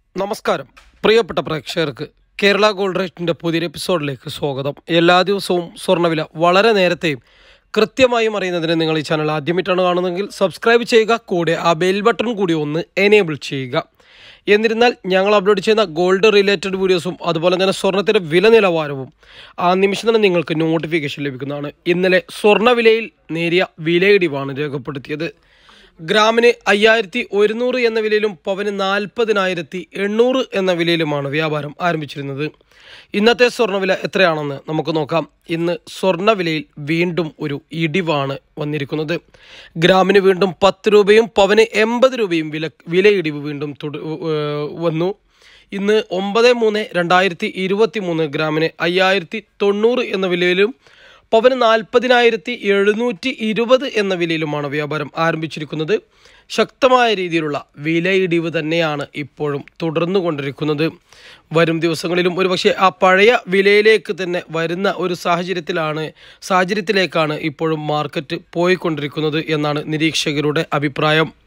നമസ്കാരം പ്രിയപ്പെട്ട പ്രേക്ഷകർക്ക് കേരള ഗോൾഡ് റേറ്റിൻ്റെ പുതിയൊരു എപ്പിസോഡിലേക്ക് സ്വാഗതം എല്ലാ ദിവസവും സ്വർണ്ണവില വളരെ നേരത്തെയും കൃത്യമായും അറിയുന്നതിന് നിങ്ങൾ ഈ ചാനൽ ആദ്യമായിട്ടാണ് കാണുന്നതെങ്കിൽ സബ്സ്ക്രൈബ് ചെയ്യുക കൂടെ ആ ബെൽ ബട്ടൺ കൂടി ഒന്ന് എനേബിൾ ചെയ്യുക എന്നിരുന്നാൽ ഞങ്ങൾ അപ്ലോഡ് ചെയ്യുന്ന ഗോൾഡ് റിലേറ്റഡ് വീഡിയോസും അതുപോലെ തന്നെ സ്വർണ്ണത്തിൻ്റെ വില നിലവാരവും ആ നിമിഷം തന്നെ നിങ്ങൾക്ക് നോട്ടിഫിക്കേഷൻ ലഭിക്കുന്നതാണ് ഇന്നലെ സ്വർണ്ണവിലയിൽ നേരിയ വിലയിടിവാണ് രേഖപ്പെടുത്തിയത് ഗ്രാമിന് അയ്യായിരത്തി ഒരുന്നൂറ് എന്ന വിലയിലും പവന് നാൽപ്പതിനായിരത്തി എണ്ണൂറ് എന്ന വിലയിലുമാണ് വ്യാപാരം ആരംഭിച്ചിരുന്നത് ഇന്നത്തെ സ്വർണ്ണവില എത്രയാണെന്ന് നമുക്ക് നോക്കാം ഇന്ന് സ്വർണ്ണവിലയിൽ വീണ്ടും ഒരു ഇടിവാണ് വന്നിരിക്കുന്നത് ഗ്രാമിന് വീണ്ടും പത്ത് രൂപയും പവന് എൺപത് രൂപയും വില വിലയിടിവ് വീണ്ടും തുട ഏഹ് വന്നു ഇന്ന് ഒമ്പത് മൂന്ന് രണ്ടായിരത്തി ഇരുപത്തി മൂന്ന് ഗ്രാമിന് അയ്യായിരത്തി തൊണ്ണൂറ് എന്ന വിലയിലും പവന് നാൽപ്പതിനായിരത്തി എഴുന്നൂറ്റി ഇരുപത് എന്ന വിലയിലുമാണ് വ്യാപാരം ആരംഭിച്ചിരിക്കുന്നത് ശക്തമായ രീതിയിലുള്ള വിലയിടിവ് തന്നെയാണ് ഇപ്പോഴും തുടർന്നു കൊണ്ടിരിക്കുന്നത് വരും ദിവസങ്ങളിലും ഒരുപക്ഷെ ആ പഴയ വിലയിലേക്ക് തന്നെ വരുന്ന ഒരു സാഹചര്യത്തിലാണ് സാഹചര്യത്തിലേക്കാണ് ഇപ്പോഴും മാർക്കറ്റ് പോയിക്കൊണ്ടിരിക്കുന്നത് എന്നാണ് നിരീക്ഷകരുടെ അഭിപ്രായം